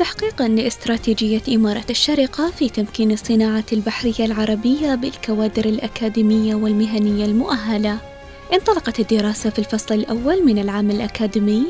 تحقيقا لاستراتيجية إمارة الشارقة في تمكين الصناعة البحرية العربية بالكوادر الأكاديمية والمهنية المؤهلة انطلقت الدراسة في الفصل الأول من العام الأكاديمي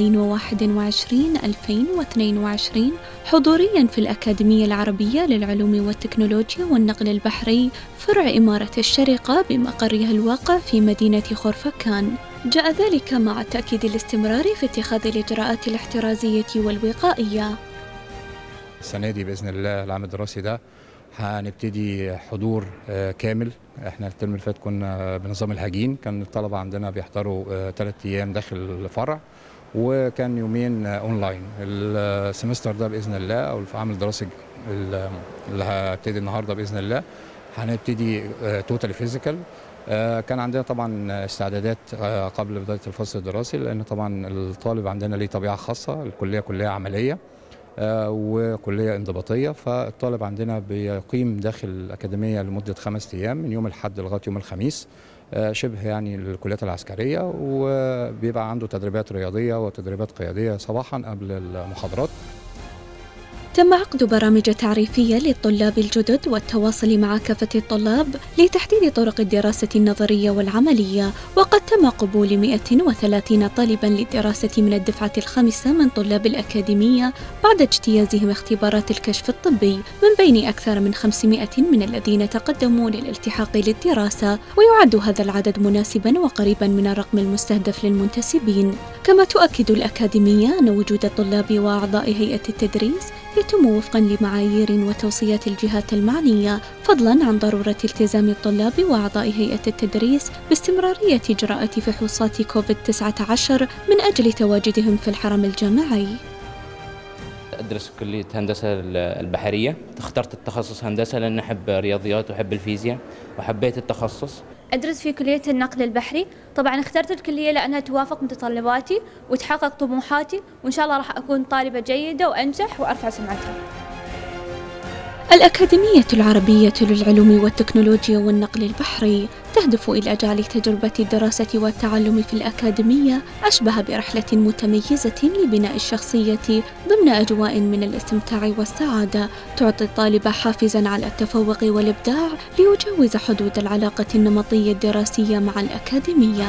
2021-2022 حضوريا في الأكاديمية العربية للعلوم والتكنولوجيا والنقل البحري فرع إمارة الشارقة بمقرها الواقع في مدينة خرفكان جاء ذلك مع تأكيد الاستمرار في اتخاذ الإجراءات الاحترازية والوقائية السنة دي بإذن الله العام الدراسي ده هنبتدي حضور كامل احنا الترم اللي فات كنا بنظام الهجين كان الطلبة عندنا بيحضروا ثلاث أيام داخل الفرع وكان يومين اونلاين السمستر ده باذن الله او العام الدراسي اللي هبتدي النهارده باذن الله هنبتدي توتالي فيزيكال كان عندنا طبعا استعدادات قبل بدايه الفصل الدراسي لان طبعا الطالب عندنا ليه طبيعه خاصه الكليه كليه عمليه وكليه انضباطيه فالطالب عندنا بيقيم داخل الاكاديميه لمده خمس ايام من يوم الاحد لغايه يوم الخميس شبه يعني الكليات العسكريه وبيبقى عنده تدريبات رياضيه وتدريبات قياديه صباحا قبل المحاضرات تم عقد برامج تعريفية للطلاب الجدد والتواصل مع كافة الطلاب لتحديد طرق الدراسة النظرية والعملية وقد تم قبول 130 طالبا للدراسة من الدفعة الخامسة من طلاب الأكاديمية بعد اجتيازهم اختبارات الكشف الطبي من بين أكثر من 500 من الذين تقدموا للالتحاق للدراسة ويعد هذا العدد مناسبا وقريبا من الرقم المستهدف للمنتسبين كما تؤكد الأكاديمية أن وجود الطلاب وأعضاء هيئة التدريس يتم وفقا لمعايير وتوصيات الجهات المعنية فضلا عن ضرورة التزام الطلاب وأعضاء هيئة التدريس باستمرارية إجراءات فحوصات كوفيد-19 من أجل تواجدهم في الحرم الجامعي أدرس كلية هندسة البحرية اخترت التخصص هندسة لأن أحب الرياضيات وأحب الفيزياء وحبيت التخصص أدرس في كلية النقل البحري طبعا اخترت الكلية لأنها توافق متطلباتي وتحقق طموحاتي وإن شاء الله راح أكون طالبة جيدة وأنجح وأرفع سمعتها الأكاديمية العربية للعلوم والتكنولوجيا والنقل البحري تهدف إلى جعل تجربة الدراسة والتعلم في الأكاديمية أشبه برحلة متميزة لبناء الشخصية ضمن أجواء من الاستمتاع والسعادة تعطي الطالب حافزا على التفوق والإبداع ليجاوز حدود العلاقة النمطية الدراسية مع الأكاديمية.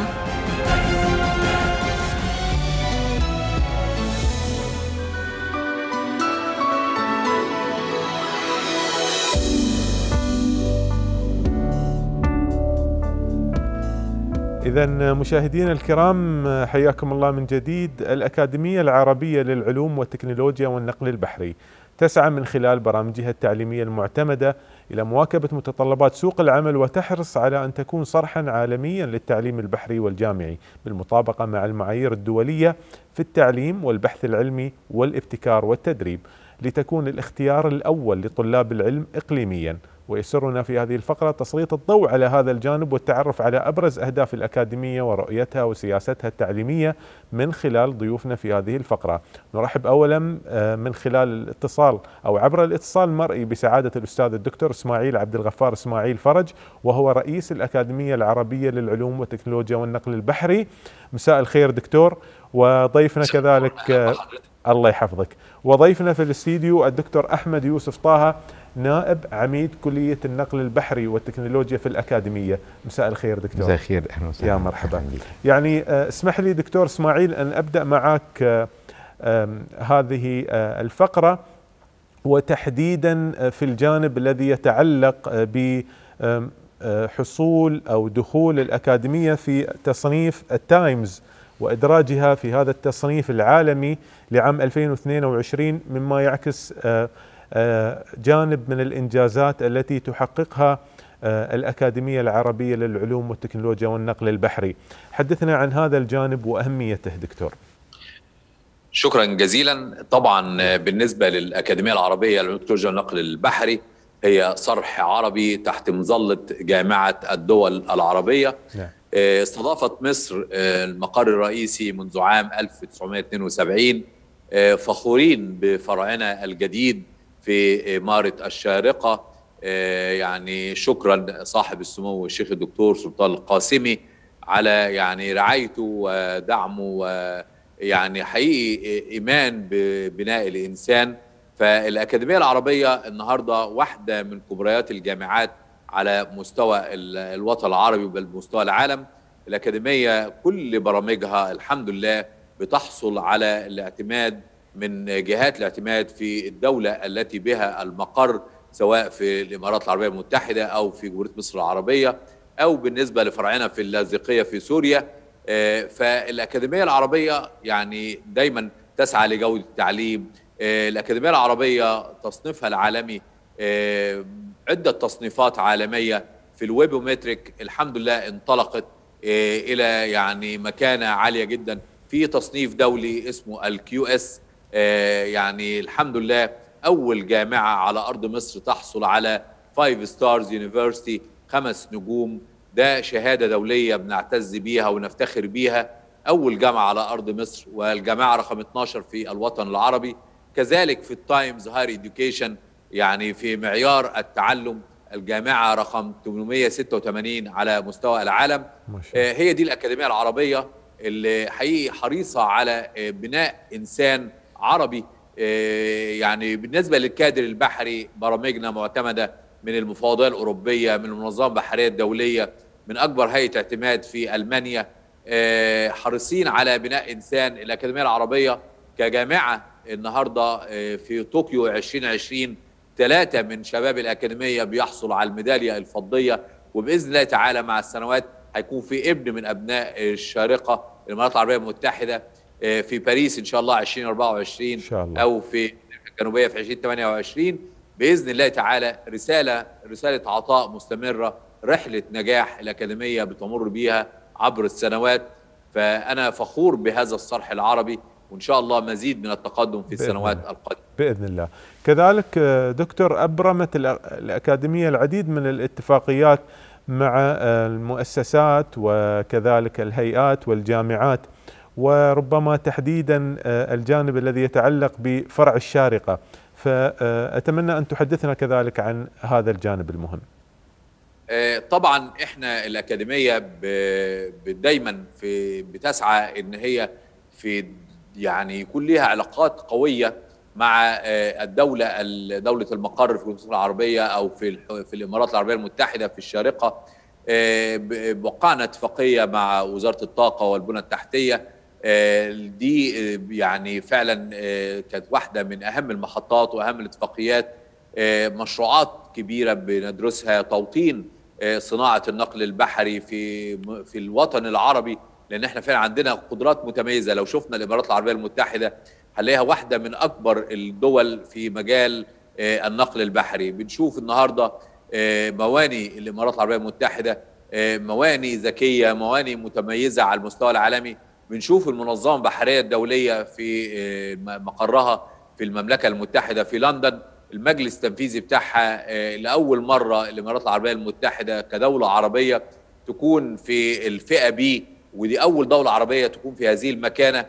إذا مشاهدينا الكرام حياكم الله من جديد الأكاديمية العربية للعلوم والتكنولوجيا والنقل البحري تسعى من خلال برامجها التعليمية المعتمدة إلى مواكبة متطلبات سوق العمل وتحرص على أن تكون صرحا عالميا للتعليم البحري والجامعي بالمطابقة مع المعايير الدولية في التعليم والبحث العلمي والابتكار والتدريب لتكون الاختيار الأول لطلاب العلم إقليميا ويسرنا في هذه الفقرة تسليط الضوء على هذا الجانب والتعرف على أبرز أهداف الأكاديمية ورؤيتها وسياستها التعليمية من خلال ضيوفنا في هذه الفقرة نرحب أولا من خلال الاتصال أو عبر الاتصال المرئي بسعادة الأستاذ الدكتور إسماعيل عبد الغفار إسماعيل فرج وهو رئيس الأكاديمية العربية للعلوم والتكنولوجيا والنقل البحري مساء الخير دكتور وضيفنا كذلك الله يحفظك وضيفنا في الاستديو الدكتور أحمد يوسف طه نائب عميد كلية النقل البحري والتكنولوجيا في الأكاديمية مساء الخير دكتور مساء الخير أهلا وسهلا يا مرحبا يعني اسمح لي دكتور اسماعيل أن أبدأ معك هذه الفقرة وتحديدا في الجانب الذي يتعلق بحصول أو دخول الأكاديمية في تصنيف التايمز وإدراجها في هذا التصنيف العالمي لعام 2022 مما يعكس جانب من الانجازات التي تحققها الاكاديميه العربيه للعلوم والتكنولوجيا والنقل البحري. حدثنا عن هذا الجانب واهميته دكتور. شكرا جزيلا طبعا بالنسبه للاكاديميه العربيه للتكنولوجيا والنقل البحري هي صرح عربي تحت مظله جامعه الدول العربيه نعم. استضافت مصر المقر الرئيسي منذ عام 1972 فخورين بفرعنا الجديد في إمارة الشارقة يعني شكرا صاحب السمو الشيخ الدكتور سلطان القاسمي على يعني رعايته ودعمه ويعني حقيقي إيمان ببناء الإنسان فالاكاديميه العربيه النهارده واحده من كبريات الجامعات على مستوى الوطن العربي بل مستوى العالم الاكاديميه كل برامجها الحمد لله بتحصل على الاعتماد من جهات الاعتماد في الدوله التي بها المقر سواء في الامارات العربيه المتحده او في جمهوريه مصر العربيه او بالنسبه لفرعنا في اللاذقيه في سوريا فالاكاديميه العربيه يعني دايما تسعى لجوده التعليم الاكاديميه العربيه تصنيفها العالمي عده تصنيفات عالميه في الويبومتريك الحمد لله انطلقت الى يعني مكانه عاليه جدا في تصنيف دولي اسمه الكيو اس يعني الحمد لله اول جامعه على ارض مصر تحصل على فايف ستارز يونيفرسيتي خمس نجوم ده شهاده دوليه بنعتز بيها ونفتخر بيها اول جامعه على ارض مصر والجامعه رقم 12 في الوطن العربي كذلك في التايمز هاير اديوكيشن يعني في معيار التعلم الجامعه رقم 886 على مستوى العالم هي دي الاكاديميه العربيه اللي حقيقي حريصه على بناء انسان عربي يعني بالنسبه للكادر البحري برامجنا معتمده من المفوضيه الاوروبيه من المنظمه البحريه الدوليه من اكبر هيئه اعتماد في المانيا حريصين على بناء انسان الاكاديميه العربيه كجامعه النهارده في طوكيو 2020 ثلاثه من شباب الاكاديميه بيحصلوا على الميداليه الفضيه وباذن الله تعالى مع السنوات هيكون في ابن من ابناء الشارقه الامارات العربيه المتحده في باريس ان شاء الله 2024 إن شاء الله. او في الجنوبيه في 2028 باذن الله تعالى رساله رساله عطاء مستمره رحله نجاح الاكاديميه بتمر بيها عبر السنوات فانا فخور بهذا الصرح العربي وان شاء الله مزيد من التقدم في السنوات القادمه باذن الله. كذلك دكتور ابرمت الاكاديميه العديد من الاتفاقيات مع المؤسسات وكذلك الهيئات والجامعات وربما تحديدا الجانب الذي يتعلق بفرع الشارقه فاتمنى ان تحدثنا كذلك عن هذا الجانب المهم. طبعا احنا الاكاديميه دايما في بتسعى ان هي في يعني يكون لها علاقات قويه مع الدوله دوله المقر في مصر العربيه او في في الامارات العربيه المتحده في الشارقه وقعنا اتفاقيه مع وزاره الطاقه والبنى التحتيه دي يعني فعلا كانت واحده من اهم المحطات واهم الاتفاقيات مشروعات كبيره بندرسها توطين صناعه النقل البحري في في الوطن العربي لان احنا فعلا عندنا قدرات متميزه لو شفنا الامارات العربيه المتحده هنلاقيها واحده من اكبر الدول في مجال النقل البحري بنشوف النهارده مواني الامارات العربيه المتحده مواني ذكيه مواني متميزه على المستوى العالمي بنشوف المنظمه البحريه الدوليه في مقرها في المملكه المتحده في لندن المجلس التنفيذي بتاعها لاول مره الامارات العربيه المتحده كدوله عربيه تكون في الفئه بي ودي اول دوله عربيه تكون في هذه المكانه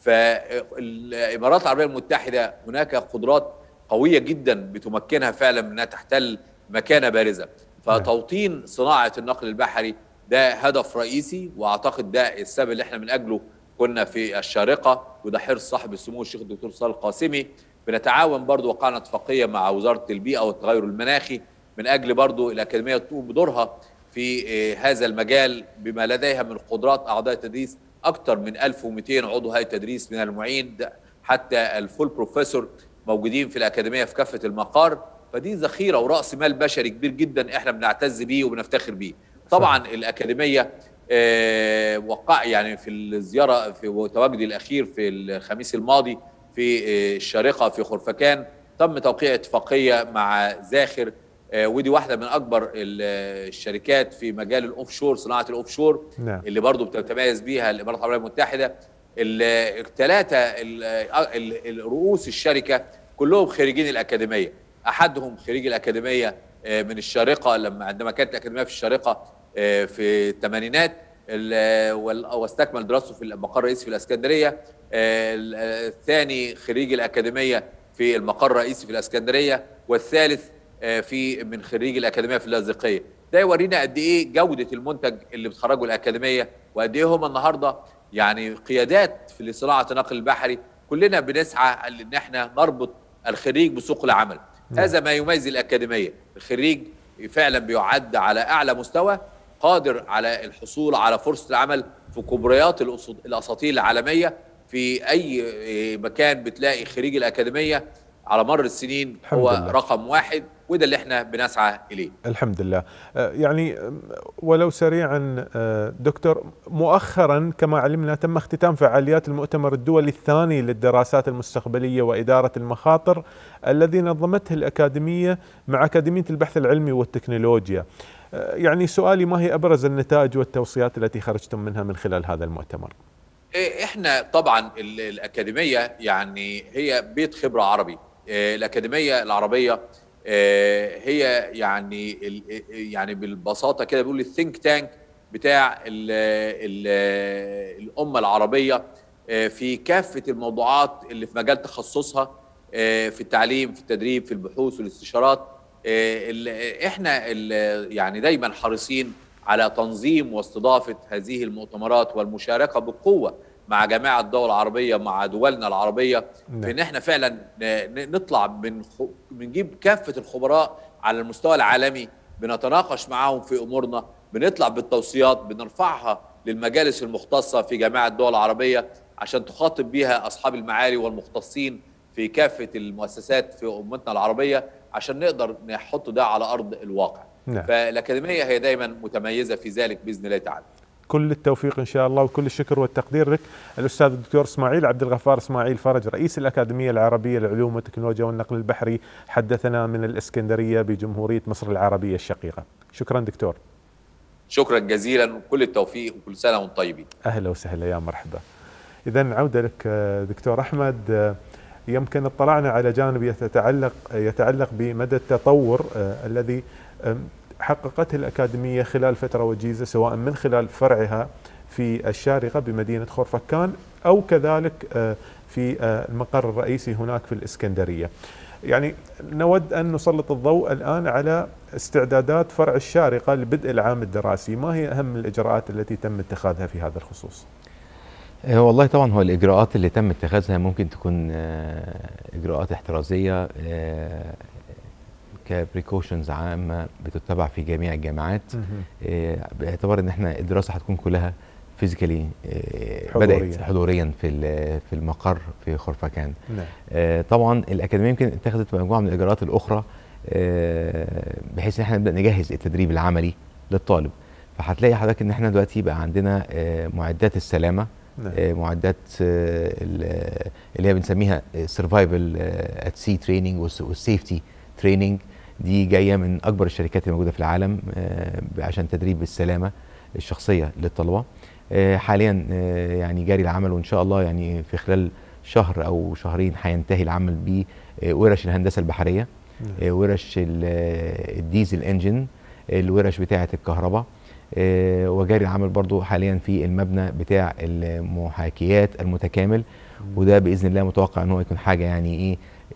فالامارات العربيه المتحده هناك قدرات قويه جدا بتمكنها فعلا من انها تحتل مكانه بارزه فتوطين صناعه النقل البحري ده هدف رئيسي واعتقد ده السبب اللي احنا من اجله كنا في الشارقه وده حرص صاحب السمو الشيخ الدكتور صالح القاسمي بنتعاون برضو وقعنا اتفاقيه مع وزاره البيئه والتغير المناخي من اجل برضو الاكاديميه تقوم بدورها في هذا المجال بما لديها من قدرات اعضاء التدريس اكثر من 1200 عضو هيئه تدريس من المعين حتى الفول بروفيسور موجودين في الاكاديميه في كافه المقار فدي ذخيره وراس مال بشري كبير جدا احنا بنعتز بيه وبنفتخر بيه طبعا الاكاديميه آه وقع يعني في الزياره في تواجدي الاخير في الخميس الماضي في آه الشارقه في خرفكان تم توقيع اتفاقيه مع زاخر آه ودي واحده من اكبر الشركات في مجال الاوف شور صناعه الاوف شور نعم. اللي برضو بتتميز بيها الامارات العربيه المتحده الثلاثه رؤوس الشركه كلهم خريجين الاكاديميه احدهم خريج الاكاديميه من الشارقه لما عندما كانت الاكاديميه في الشارقه في الثمانينات واستكمل دراسته في المقر الرئيسي في الاسكندريه الثاني خريج الاكاديميه في المقر الرئيسي في الاسكندريه والثالث في من خريج الاكاديميه في اللاذقيه ده يورينا قد ايه جوده المنتج اللي بتخرجه الاكاديميه وقد ايه هم النهارده يعني قيادات في صناعه النقل البحري كلنا بنسعى ان احنا نربط الخريج بسوق العمل هذا ما يميز الاكاديميه الخريج فعلا بيعد على اعلى مستوى قادر على الحصول على فرصه العمل في كبريات الأسط- الاساطيل العالميه في اي مكان بتلاقي خريج الاكاديميه على مر السنين الحمد هو لله. رقم واحد وده اللي احنا بنسعى اليه الحمد لله آه، يعني آم، ولو سريعا آه، دكتور مؤخرا كما علمنا تم اختتام فعاليات المؤتمر الدولي الثاني للدراسات المستقبلية وإدارة المخاطر الذي نظمته الأكاديمية مع أكاديمية البحث العلمي والتكنولوجيا آه، يعني سؤالي ما هي أبرز النتائج والتوصيات التي خرجتم منها من خلال هذا المؤتمر إيه، احنا طبعا ال- الاكاديميه يعني هي بيت خبره عربي إيه، الاكاديميه العربيه إيه، هي يعني ال- يعني بالبساطه كده بيقول الثينك تانك بتاع ال ال الامه العربيه إيه، في كافه الموضوعات اللي في مجال تخصصها إيه، في التعليم في التدريب في البحوث والاستشارات إيه، ال- احنا ال- يعني دايما حريصين على تنظيم واستضافه هذه المؤتمرات والمشاركه بقوه مع جماعه الدول العربيه مع دولنا العربيه نعم. في ان احنا فعلا ن- ن- نطلع من خ- بنجيب كافه الخبراء على المستوى العالمي بنتناقش معاهم في امورنا بنطلع بالتوصيات بنرفعها للمجالس المختصه في جماعه الدول العربيه عشان تخاطب بيها اصحاب المعالي والمختصين في كافه المؤسسات في امتنا العربيه عشان نقدر نحط ده على ارض الواقع نعم. فالاكاديميه هي دايما متميزه في ذلك باذن الله تعالى كل التوفيق ان شاء الله وكل الشكر والتقدير لك الاستاذ الدكتور اسماعيل عبد الغفار اسماعيل فرج رئيس الاكاديميه العربيه للعلوم والتكنولوجيا والنقل البحري حدثنا من الاسكندريه بجمهوريه مصر العربيه الشقيقه شكرا دكتور شكرا جزيلا وكل التوفيق وكل سنه وانتم طيبين اهلا وسهلا يا مرحبا اذا عوده لك آه، دكتور احمد آه، يمكن اطلعنا على جانب يتعلق يتعلق بمدى التطور آه، الذي آم، حققته الاكاديميه خلال فتره وجيزه سواء من خلال فرعها في الشارقه بمدينه خورفكان او كذلك آه، في آه، المقر الرئيسي هناك في الاسكندريه. يعني نود ان نسلط الضوء الان على استعدادات فرع الشارقه لبدء العام الدراسي، ما هي اهم الاجراءات التي تم اتخاذها في هذا الخصوص؟ آه، والله طبعا هو الاجراءات اللي تم اتخاذها ممكن تكون آه، اجراءات احترازيه كبريكوشنز عامه بتتبع في جميع الجامعات آه، باعتبار ان احنا الدراسه هتكون كلها فيزيكالي حضورياً. بدات حضوريا في ال- في المقر في خرفكان نعم آه، طبعا الاكاديميه يمكن اتخذت مجموعه من الاجراءات الاخرى آه، بحيث ان احنا نبدا نجهز التدريب العملي للطالب فهتلاقي حضرتك ان احنا دلوقتي بقى عندنا آه، معدات السلامه نعم آه، معدات آه، ال- اللي هي بنسميها سرفايفل ات سي تريننج والسيفتي تريننج دي جايه من اكبر الشركات الموجوده في العالم آه، عشان تدريب السلامه الشخصيه للطلبه آه، حاليا آه، يعني جاري العمل وان شاء الله يعني في خلال شهر او شهرين هينتهي العمل بورش الهندسه البحريه آه، ورش ال- آه، الديزل انجن الورش بتاعه الكهرباء آه، وجاري العمل برضو حاليا في المبنى بتاع المحاكيات المتكامل وده باذن الله متوقع ان هو يكون حاجه يعني ايه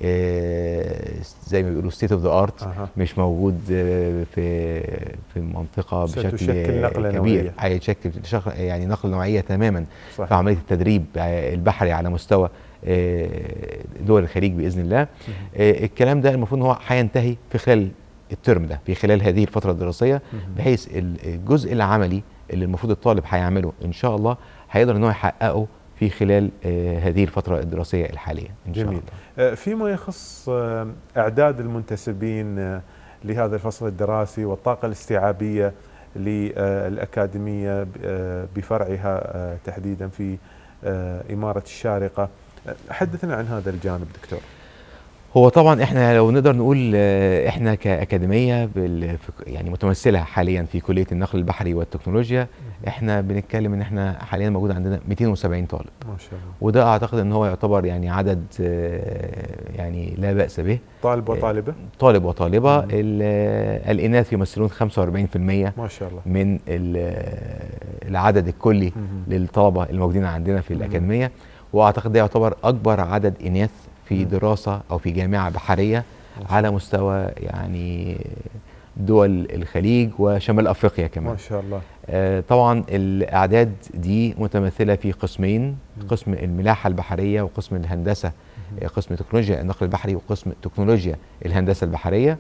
آه، زي ما بيقولوا ستيت اوف ذا ارت أها. مش موجود آه، في في المنطقه بشكل ستشكل نقلة كبير نوعية. هيشكل شخ- يعني نقله نوعيه تماما صحيح. في عمليه التدريب آه، البحري على مستوى آه، دول الخليج باذن الله آه، الكلام ده المفروض ان هو هينتهي في خلال الترم ده في خلال هذه الفتره الدراسيه بحيث ال- الجزء العملي اللي المفروض الطالب هيعمله ان شاء الله هيقدر ان هو يحققه في خلال آه، هذه الفتره الدراسيه الحاليه ان شاء جميل الله آه، فيما يخص آه، اعداد المنتسبين آه، لهذا الفصل الدراسي والطاقه الاستيعابيه للاكاديميه ب- آه، بفرعها آه، تحديدا في آه، اماره الشارقه آه، حدثنا عن هذا الجانب دكتور هو طبعا احنا لو نقدر نقول آه، احنا كاكاديميه بال- في- يعني متمثله حاليا في كليه النقل البحري والتكنولوجيا احنا بنتكلم ان احنا حاليا موجود عندنا 270 طالب ما شاء الله وده اعتقد ان هو يعتبر يعني عدد آه، يعني لا باس به طالب وطالبه طالب وطالبه مم. ال- آه، الاناث يمثلون 45% ما شاء الله من ال- آه، العدد الكلي مهم. للطلبه الموجودين عندنا في مم. الاكاديميه واعتقد ده يعتبر اكبر عدد اناث في مم. دراسه او في جامعه بحرية ما شاء على مستوى يعني دول الخليج وشمال افريقيا كمان ما شاء الله آه، طبعا الاعداد دي متمثله في قسمين قسم الملاحه البحريه وقسم الهندسه آه، قسم تكنولوجيا النقل البحري وقسم تكنولوجيا الهندسه البحريه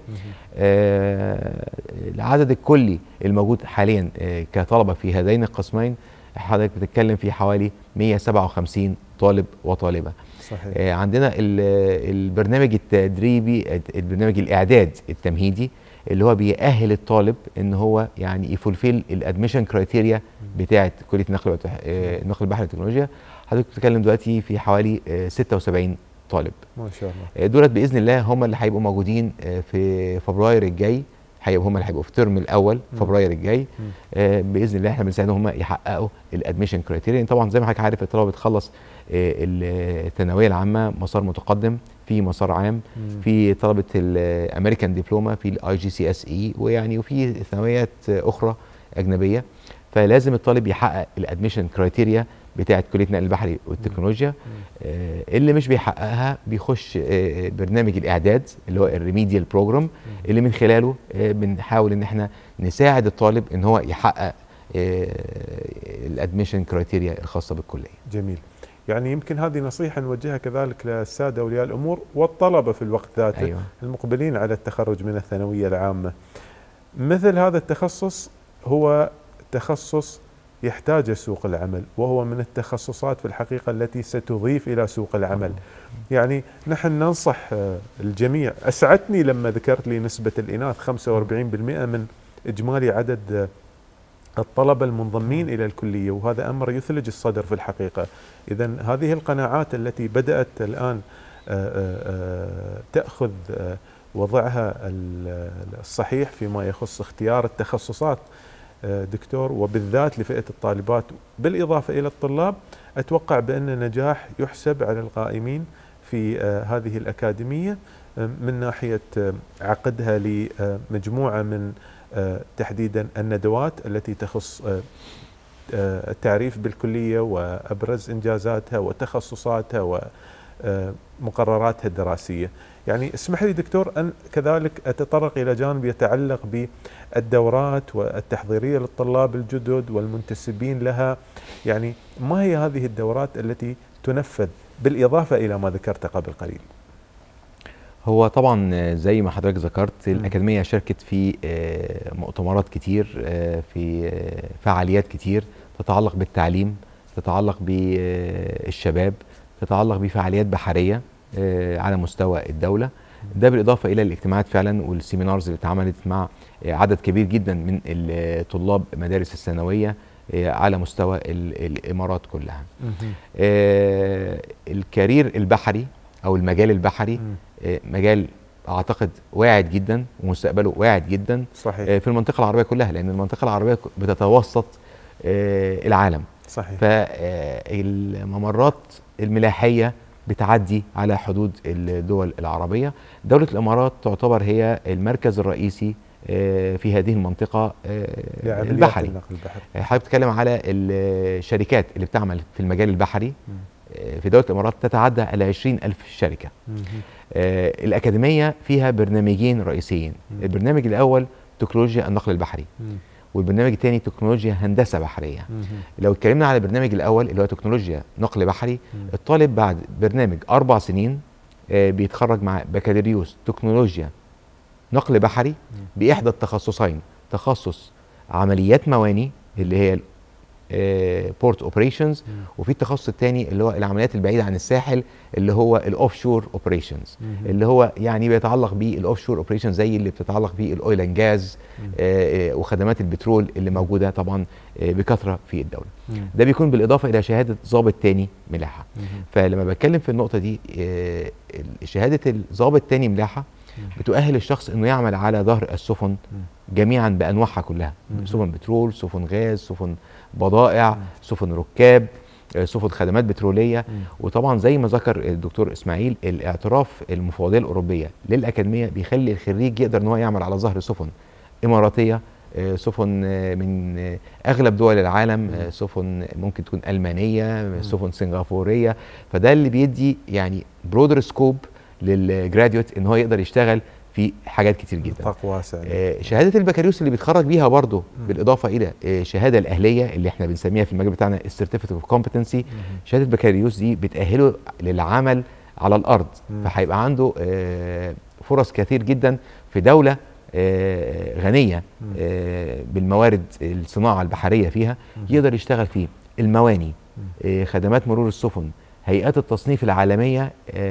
آه، العدد الكلي الموجود حاليا آه، كطلبه في هذين القسمين حضرتك بتتكلم في حوالي 157 طالب وطالبه صحيح آه، عندنا ال- البرنامج التدريبي البرنامج الاعداد التمهيدي اللي هو بيأهل الطالب ان هو يعني يفولفيل الادميشن كرايتيريا بتاعه كليه النقل والتح... آه، النقل البحري والتكنولوجيا حضرتك بتتكلم دلوقتي في حوالي آه، 76 طالب ما شاء الله آه، دولت باذن الله هم اللي هيبقوا موجودين آه، في فبراير الجاي هيبقوا هم اللي هيبقوا في الترم الاول فبراير الجاي آه، باذن الله احنا بنساعدهم هم يحققوا الادميشن كرايتيريا طبعا زي ما حضرتك عارف الطلبه بتخلص آه، الثانويه العامه مسار متقدم في مسار عام في طلبه الامريكان دبلوما في الاي جي سي اس اي ويعني وفي ثانويات اخرى اجنبيه فلازم الطالب يحقق الادميشن كرايتيريا بتاعه كليه النقل البحري والتكنولوجيا آه، اللي مش بيحققها بيخش آه، برنامج الاعداد اللي هو الريميديال بروجرام اللي من خلاله آه، بنحاول ان احنا نساعد الطالب ان هو يحقق الادميشن كرايتيريا الخاصه بالكليه جميل يعني يمكن هذه نصيحة نوجهها كذلك للسادة أولياء الأمور والطلبة في الوقت ذاته أيوة. المقبلين على التخرج من الثانوية العامة مثل هذا التخصص هو تخصص يحتاج سوق العمل وهو من التخصصات في الحقيقة التي ستضيف إلى سوق العمل يعني نحن ننصح آه، الجميع أسعدتني لما ذكرت لي نسبة الإناث 45% من إجمالي عدد آه، الطلبة المنضمين إلى الكلية وهذا أمر يثلج الصدر في الحقيقة إذا هذه القناعات التي بدأت الآن آه، آه، آه، تأخذ آه، وضعها ال- الصحيح فيما يخص اختيار التخصصات آه، دكتور وبالذات لفئة الطالبات بالإضافة إلى الطلاب أتوقع بأن النجاح يحسب على القائمين في آه، هذه الأكاديمية آه، من ناحية آه، عقدها لمجموعة من آه، تحديدا الندوات التي تخص آه، آه، التعريف بالكلية وأبرز إنجازاتها وتخصصاتها ومقرراتها الدراسية يعني اسمح لي دكتور أن كذلك أتطرق إلى جانب يتعلق بالدورات والتحضيرية للطلاب الجدد والمنتسبين لها يعني ما هي هذه الدورات التي تنفذ بالإضافة إلى ما ذكرت قبل قليل هو طبعا زي ما حضرتك ذكرت الأكاديمية شاركت في آه، مؤتمرات كتير آه، في آه، فعاليات كتير تتعلق بالتعليم تتعلق بالشباب تتعلق بفعاليات بحرية آه، على مستوى الدولة ده بالإضافة إلى الاجتماعات فعلا والسيمينارز اللي اتعملت مع آه، عدد كبير جدا من ال- طلاب مدارس الثانوية آه، على مستوى ال- الإمارات كلها آه، الكارير البحري او المجال البحري آه، مجال اعتقد واعد جدا ومستقبله واعد جدا صحيح آه، في المنطقه العربيه كلها لان المنطقه العربيه ك- بتتوسط آه، العالم صحيح فالممرات الملاحيه بتعدي على حدود الدول العربيه دوله الامارات تعتبر هي المركز الرئيسي آه، في هذه المنطقه آه، لعمليات البحري النقل البحري حضرتك بتتكلم على الشركات اللي بتعمل في المجال البحري آه، في دولة الإمارات تتعدى على 20 ألف شركة آه، الأكاديمية فيها برنامجين رئيسيين البرنامج الأول تكنولوجيا النقل البحري والبرنامج الثاني تكنولوجيا هندسة بحرية لو اتكلمنا على البرنامج الأول اللي هو تكنولوجيا نقل بحري الطالب بعد برنامج أربع سنين آه، بيتخرج مع بكالوريوس تكنولوجيا نقل بحري بإحدى التخصصين تخصص عمليات مواني اللي هي بورت اوبريشنز وفي التخصص الثاني اللي هو العمليات البعيده عن الساحل اللي هو الاوف شور اوبريشنز اللي هو يعني بيتعلق بالاوف شور اوبريشنز زي اللي بتتعلق بالاويل اند جاز وخدمات البترول اللي موجوده طبعا آه، بكثره في الدوله ده بيكون بالاضافه الى شهاده ضابط تاني ملاحه فلما بتكلم في النقطه دي آه، شهاده الضابط تاني ملاحه بتؤهل الشخص انه يعمل على ظهر السفن جميعا بانواعها كلها سفن بترول سفن غاز سفن بضائع سفن ركاب آه، سفن خدمات بتروليه وطبعا زي ما ذكر الدكتور اسماعيل الاعتراف المفوضيه الاوروبيه للاكاديميه بيخلي الخريج يقدر ان هو يعمل على ظهر سفن اماراتيه آه، سفن آه، من آه، اغلب دول العالم آه، سفن ممكن تكون المانيه سفن سنغافوريه فده اللي بيدي يعني برودر سكوب للجراديوت ان هو يقدر يشتغل في حاجات كتير جدا نطاق واسع آه، شهاده البكالوريوس اللي بيتخرج بيها برضه بالاضافه الى آه، الشهاده الاهليه اللي احنا بنسميها في المجال بتاعنا السيرتيفيكت اوف كومبتنسي شهاده البكالوريوس دي بتاهله للعمل على الارض مم. فهيبقى عنده آه، فرص كتير جدا في دوله آه، غنيه مم. آه، بالموارد الصناعه البحريه فيها يقدر يشتغل فيه المواني آه، خدمات مرور السفن هيئات التصنيف العالميه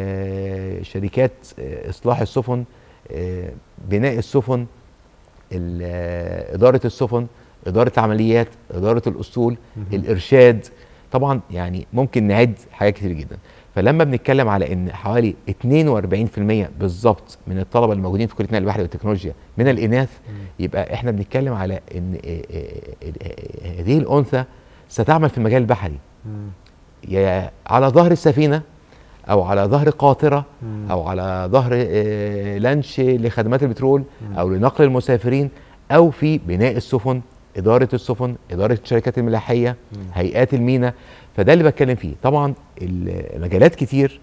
آه، شركات آه، اصلاح السفن آه، بناء السفن ال- آه، اداره السفن اداره العمليات اداره الاسطول الارشاد طبعا يعني ممكن نعد حاجات كتير جدا فلما بنتكلم على ان حوالي 42% بالظبط من الطلبه الموجودين في كليه النقل البحري والتكنولوجيا من الاناث يبقى احنا بنتكلم على ان آه، آه، آه، هذه الانثى ستعمل في المجال البحري مم. يا على ظهر السفينه او على ظهر قاطره مم. او على ظهر آه، لانش لخدمات البترول او لنقل المسافرين او في بناء السفن اداره السفن اداره الشركات الملاحيه هيئات المينا فده اللي بتكلم فيه طبعا المجالات كتير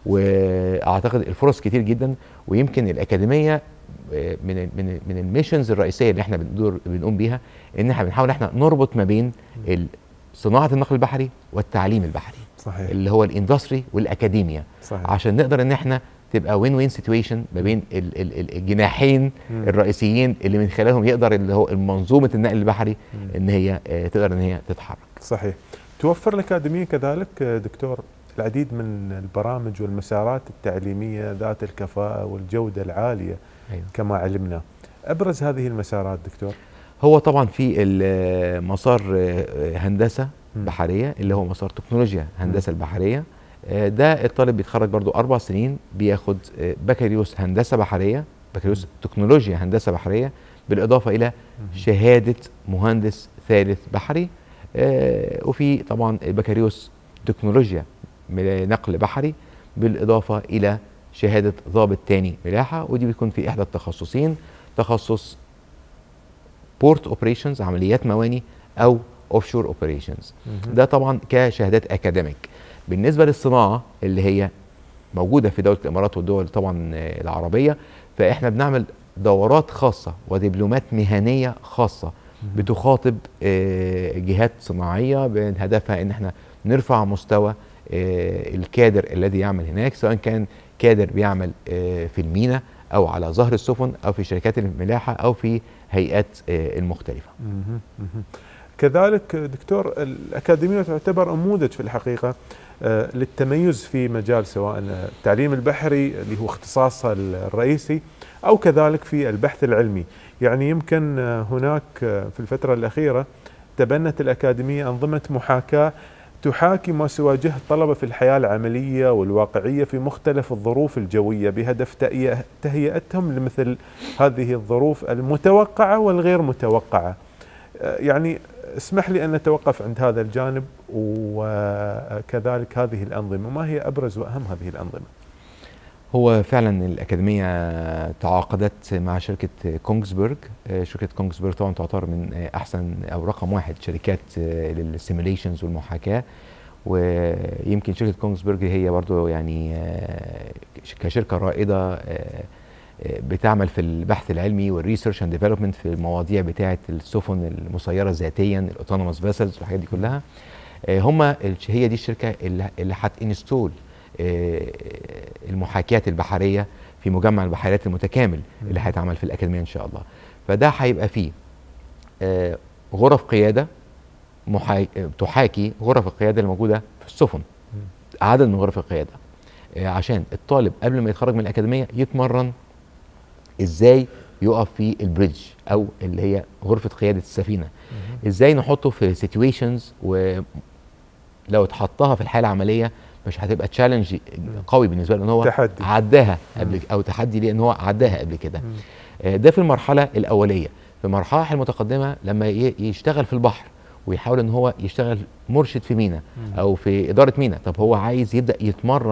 واعتقد الفرص كتير جدا ويمكن الاكاديميه آه، من ال- من ال- من الميشنز الرئيسيه اللي احنا بندور بنقوم بيها ان احنا بنحاول احنا نربط ما بين ال- صناعه النقل البحري والتعليم البحري صحيح اللي هو الاندستري والاكاديميا صحيح عشان نقدر ان احنا تبقى وين وين سيتويشن ما بين ال- ال- ال- الجناحين مم. الرئيسيين اللي من خلالهم يقدر اللي هو منظومه النقل البحري ان هي آه، تقدر ان هي تتحرك صحيح توفر الأكاديمية كذلك آه، دكتور العديد من البرامج والمسارات التعليمية ذات الكفاءة والجودة العالية أيوة. كما علمنا أبرز هذه المسارات دكتور هو طبعا في ال- مسار آه، هندسه مم. بحريه اللي هو مسار تكنولوجيا هندسه البحريه آه، ده الطالب بيتخرج برضو اربع سنين بياخد آه، بكالوريوس هندسه بحريه بكالوريوس تكنولوجيا هندسه بحريه بالاضافه الى شهاده مهندس ثالث بحري آه، وفي طبعا بكالوريوس تكنولوجيا مل- نقل بحري بالاضافه الى شهاده ضابط تاني ملاحه ودي بتكون في احدى التخصصين تخصص بورت اوبريشنز عمليات مواني او اوف شور اوبريشنز ده طبعا كشهادات اكاديميك بالنسبه للصناعه اللي هي موجوده في دوله الامارات والدول طبعا آه، العربيه فاحنا بنعمل دورات خاصه ودبلومات مهنيه خاصه بتخاطب آه، جهات صناعيه بهدفها ان احنا نرفع مستوى آه، الكادر الذي يعمل هناك سواء كان كادر بيعمل آه، في المينا او على ظهر السفن او في شركات الملاحه او في هيئات آه، المختلفه مهم. مهم. كذلك دكتور الأكاديمية تعتبر نموذج في الحقيقة آه، للتميز في مجال سواء التعليم البحري اللي هو اختصاصها الرئيسي أو كذلك في البحث العلمي يعني يمكن آه، هناك آه، في الفترة الأخيرة تبنت الأكاديمية أنظمة محاكاة تحاكي ما سيواجهه الطلبة في الحياة العملية والواقعية في مختلف الظروف الجوية بهدف تهيئ- تهيئتهم لمثل هذه الظروف المتوقعة والغير متوقعة آه، يعني اسمح لي أن نتوقف عند هذا الجانب وكذلك هذه الأنظمة ما هي أبرز وأهم هذه الأنظمة هو فعلا الأكاديمية تعاقدت مع شركة كونغسبرج آه، شركة كونغسبرج طبعا تعتبر من آه، أحسن أو رقم واحد شركات آه، للسيميليشنز والمحاكاة ويمكن شركة كونغسبرج هي برضو يعني آه، كشركة رائدة آه، آه، بتعمل في البحث العلمي والريسيرش اند ديفلوبمنت في المواضيع بتاعه السفن المسيره ذاتيا الاوتونوموس فيسلز والحاجات دي كلها آه، هم الش- هي دي الشركه اللي اللي هتنستول آه، المحاكاة البحريه في مجمع البحريات المتكامل اللي هيتعمل في الاكاديميه ان شاء الله فده هيبقى فيه آه، غرف قياده محا... تحاكي غرف القياده الموجوده في السفن عدد من غرف القياده آه، عشان الطالب قبل ما يتخرج من الاكاديميه يتمرن ازاي يقف في البريدج او اللي هي غرفه قياده السفينه ازاي نحطه في سيتويشنز ولو اتحطها في الحياه العمليه مش هتبقى تشالنج قوي بالنسبه له ان هو تحدي. عداها قبل او تحدي ليه ان هو عداها قبل كده آه، ده في المرحله الاوليه في المرحله المتقدمه لما ي- يشتغل في البحر ويحاول ان هو يشتغل مرشد في مينا او في اداره مينا طب هو عايز يبدا يتمرن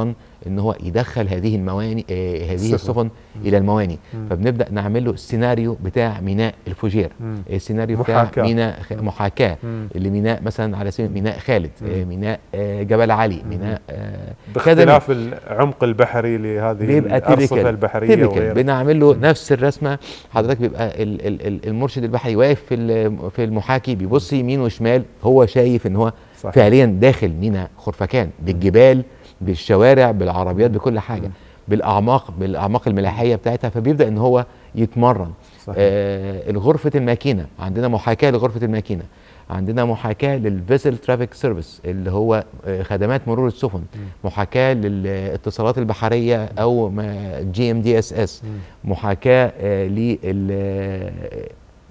ان هو يدخل هذه المواني آه هذه السفن. السفن الى المواني مم. فبنبدا نعمل له السيناريو بتاع ميناء الفوجير مم. السيناريو بتاع محاكاة. ميناء خ- محاكاه مم. لميناء مثلا على سبيل ميناء خالد مم. آه ميناء آه جبل علي مم. ميناء آه باختلاف العمق البحري لهذه بيبقى الارصفه تيبيكال البحريه تيبيكال وغيرها بنعمل له نفس الرسمه حضرتك بيبقى ال- ال- ال- المرشد البحري واقف في ال- في المحاكي بيبص يمين وشمال هو شايف ان هو صحيح. فعليا داخل ميناء خرفكان بالجبال بالشوارع بالعربيات بكل حاجه بالاعماق بالاعماق الملاحيه بتاعتها فبيبدا ان هو يتمرن صحيح. آه الغرفه الماكينه عندنا محاكاه لغرفه الماكينه عندنا محاكاه للفيسل ترافيك سيرفيس اللي هو آه، خدمات مرور السفن محاكاه للاتصالات البحريه او جي ام دي اس اس محاكاه آه، لل آه،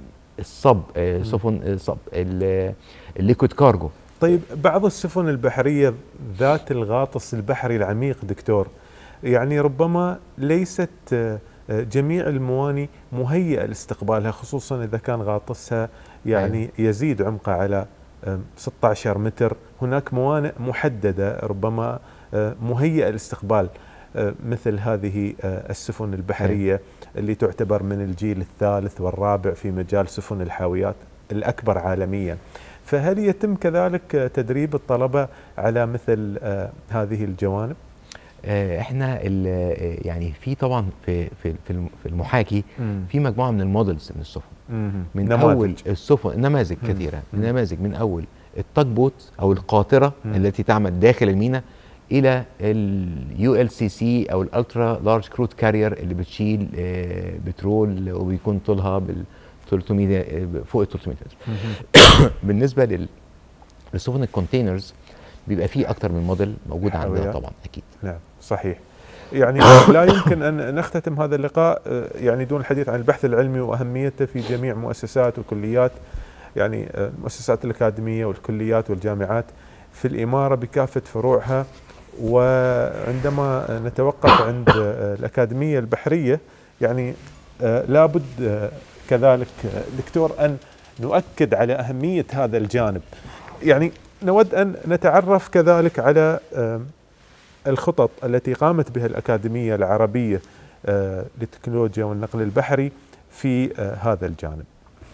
الصب آه، سفن الصب ال- الليكويد كارجو طيب بعض السفن البحريه ذات الغاطس البحري العميق دكتور يعني ربما ليست آه، آه، جميع المواني مهيئه لاستقبالها خصوصا اذا كان غاطسها يعني يزيد عمقه على آه، 16 متر هناك موانئ محدده ربما آه، مهيئه لاستقبال آه، مثل هذه آه، السفن البحريه اللي تعتبر من الجيل الثالث والرابع في مجال سفن الحاويات الاكبر عالميا فهل يتم كذلك آه، تدريب الطلبه على مثل آه، هذه الجوانب آه، احنا ال- آه، يعني في طبعا في في في الم- في المحاكي مم. في مجموعه من المودلز من السفن مم. من نماذج. اول السفن نماذج مم. كثيره مم. نماذج من اول التاج بوت او القاطره مم. التي تعمل داخل الميناء الى اليو ال سي سي او الالترا لارج كروت كارير اللي بتشيل آه، بترول وبيكون طولها بال 300 آه، فوق ال 300 متر بالنسبه لل للسفن الكونتينرز بيبقى فيه اكتر من موديل موجود عندنا حاويات. طبعا اكيد نعم صحيح يعني لا يمكن ان نختتم هذا اللقاء آه، يعني دون الحديث عن البحث العلمي واهميته في جميع مؤسسات وكليات يعني آه، المؤسسات الاكاديميه والكليات والجامعات في الاماره بكافه فروعها وعندما نتوقف عند آه، الاكاديميه البحريه يعني آه، لابد آه، كذلك آه، دكتور ان نؤكد على اهميه هذا الجانب يعني نود ان نتعرف كذلك على آم، الخطط التي قامت بها الأكاديمية العربية آه، للتكنولوجيا والنقل البحري في آه، هذا الجانب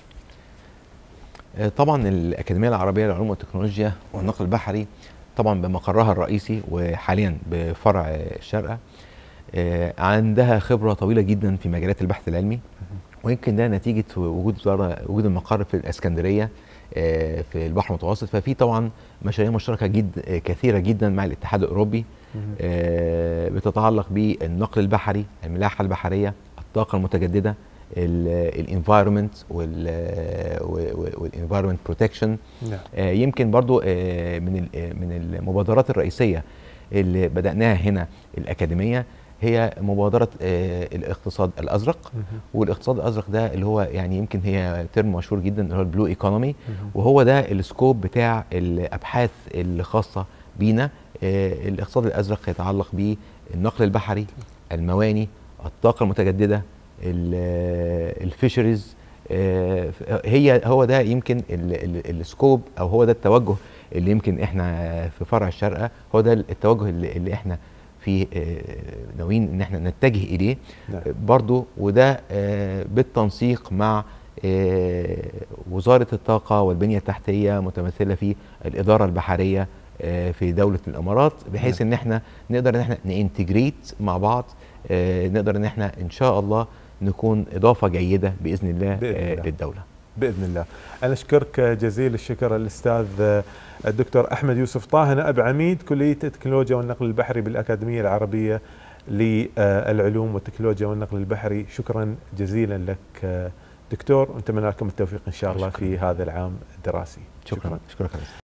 آه، طبعا الأكاديمية العربية للعلوم والتكنولوجيا والنقل البحري طبعا بمقرها الرئيسي وحاليا بفرع آه، الشارقة آه، عندها خبرة طويلة جدا في مجالات البحث العلمي ويمكن ده نتيجة وجود وزارة- وجود المقر في الإسكندرية آه، في البحر المتوسط ففي طبعا مشاريع مشتركة جد آه، كثيرة جدا مع الاتحاد الأوروبي آه، بتتعلق بالنقل البحري الملاحة البحرية الطاقة المتجددة الانفايرمنت والانفايرمنت بروتكشن نعم يمكن برضو آه، من ال- آه، من المبادرات الرئيسية اللي بدأناها هنا الأكاديمية هي مبادرة آه، الاقتصاد الأزرق والاقتصاد الأزرق ده اللي هو يعني يمكن هي ترم مشهور جدا اللي هو البلو ايكونومي وهو ده السكوب بتاع الأبحاث الخاصة بينا آه، الاقتصاد الأزرق يتعلق بالنقل البحري المواني الطاقة المتجددة الفيشريز هي هو ده يمكن ال- ال- السكوب او هو ده التوجه اللي يمكن احنا في فرع الشارقه هو ده التوجه اللي, اللي احنا في آه، ناويين ان احنا نتجه اليه نعم. برضو وده آه، بالتنسيق مع آه، وزاره الطاقه والبنيه التحتيه متمثله في الاداره البحريه آه، في دوله الامارات بحيث ان احنا نقدر ان احنا نانتجريت مع بعض آه، نقدر ان احنا ان شاء الله نكون اضافه جيده باذن الله, بإذن آه، الله. للدوله باذن الله. انا اشكرك جزيل الشكر الاستاذ آه، الدكتور احمد يوسف طه نائب عميد كليه التكنولوجيا والنقل البحري بالاكاديميه العربيه للعلوم والتكنولوجيا والنقل البحري، شكرا جزيلا لك آه، دكتور ونتمنى لكم التوفيق ان شاء الله في هذا العام الدراسي. شكرا شكرا, شكرا.